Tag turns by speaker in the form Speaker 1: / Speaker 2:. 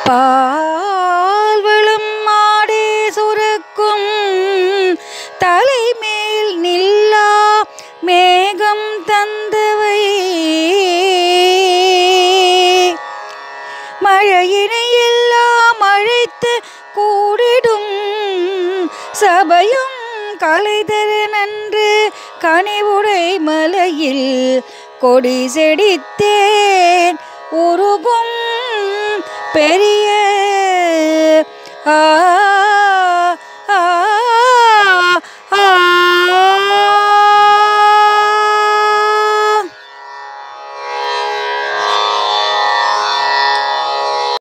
Speaker 1: பால்வளம் மாடே சுரக்கும் தலைமேல் நில்லா மேகம் தந்தவை மழையினை எல்லாம் அழைத்து கூடிடும் சபையும் கலைதர நன்று கனிவுடை மலையில் கொடி செடித்தேன் உருகும் பெரிய ஆ